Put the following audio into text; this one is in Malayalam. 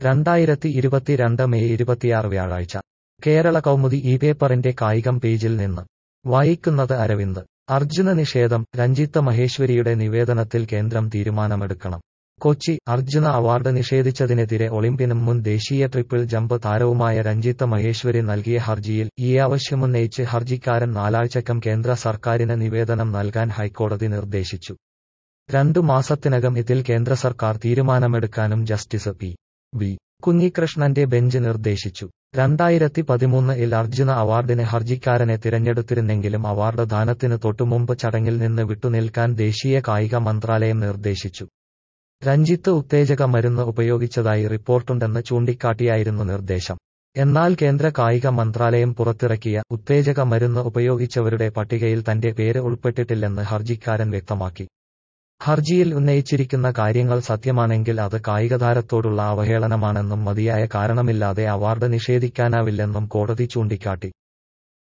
രണ്ടായിരത്തി ഇരുപത്തിരണ്ട് മെയ് ഇരുപത്തിയാറ് വ്യാഴാഴ്ച കേരള കൗമുദി ഈ പേപ്പറിന്റെ കായികം പേജിൽ നിന്ന് വായിക്കുന്നത് അരവിന്ദ് അർജുന നിഷേധം രഞ്ജിത്ത് മഹേശ്വരിയുടെ നിവേദനത്തിൽ കേന്ദ്രം തീരുമാനമെടുക്കണം കൊച്ചി അർജുന അവാർഡ് നിഷേധിച്ചതിനെതിരെ ഒളിമ്പ്യനും മുൻ ദേശീയ ട്രിപ്പിൾ ജമ്പ് താരവുമായ രഞ്ജിത്ത് മഹേശ്വരി നൽകിയ ഹർജിയിൽ ഈ ആവശ്യമുന്നയിച്ച് ഹർജിക്കാരൻ നാലാഴ്ചക്കം കേന്ദ്ര സർക്കാരിന് നിവേദനം നൽകാൻ ഹൈക്കോടതി നിർദ്ദേശിച്ചു രണ്ടു മാസത്തിനകം ഇതിൽ കേന്ദ്ര സർക്കാർ തീരുമാനമെടുക്കാനും ജസ്റ്റിസ് പി വി കുഞ്ഞികൃഷ്ണന്റെ ബെഞ്ച് നിർദ്ദേശിച്ചു രണ്ടായിരത്തി പതിമൂന്നിൽ അർജുന അവാർഡിന് ഹർജിക്കാരനെ തിരഞ്ഞെടുത്തിരുന്നെങ്കിലും അവാർഡ് ദാനത്തിന് തൊട്ടുമുമ്പ് ചടങ്ങിൽ നിന്ന് വിട്ടുനിൽക്കാൻ ദേശീയ കായിക മന്ത്രാലയം നിർദ്ദേശിച്ചു രഞ്ജിത്ത് ഉത്തേജക മരുന്ന് ഉപയോഗിച്ചതായി റിപ്പോർട്ടുണ്ടെന്ന് ചൂണ്ടിക്കാട്ടിയായിരുന്നു നിർദ്ദേശം എന്നാൽ കേന്ദ്ര കായിക മന്ത്രാലയം പുറത്തിറക്കിയ ഉത്തേജക മരുന്ന് ഉപയോഗിച്ചവരുടെ പട്ടികയിൽ തന്റെ പേര് ഉൾപ്പെട്ടിട്ടില്ലെന്ന് ഹർജിക്കാരൻ വ്യക്തമാക്കി ഹർജിയിൽ ഉന്നയിച്ചിരിക്കുന്ന കാര്യങ്ങൾ സത്യമാണെങ്കിൽ അത് കായികതാരത്തോടുള്ള അവഹേളനമാണെന്നും മതിയായ കാരണമില്ലാതെ അവാർഡ് നിഷേധിക്കാനാവില്ലെന്നും കോടതി ചൂണ്ടിക്കാട്ടി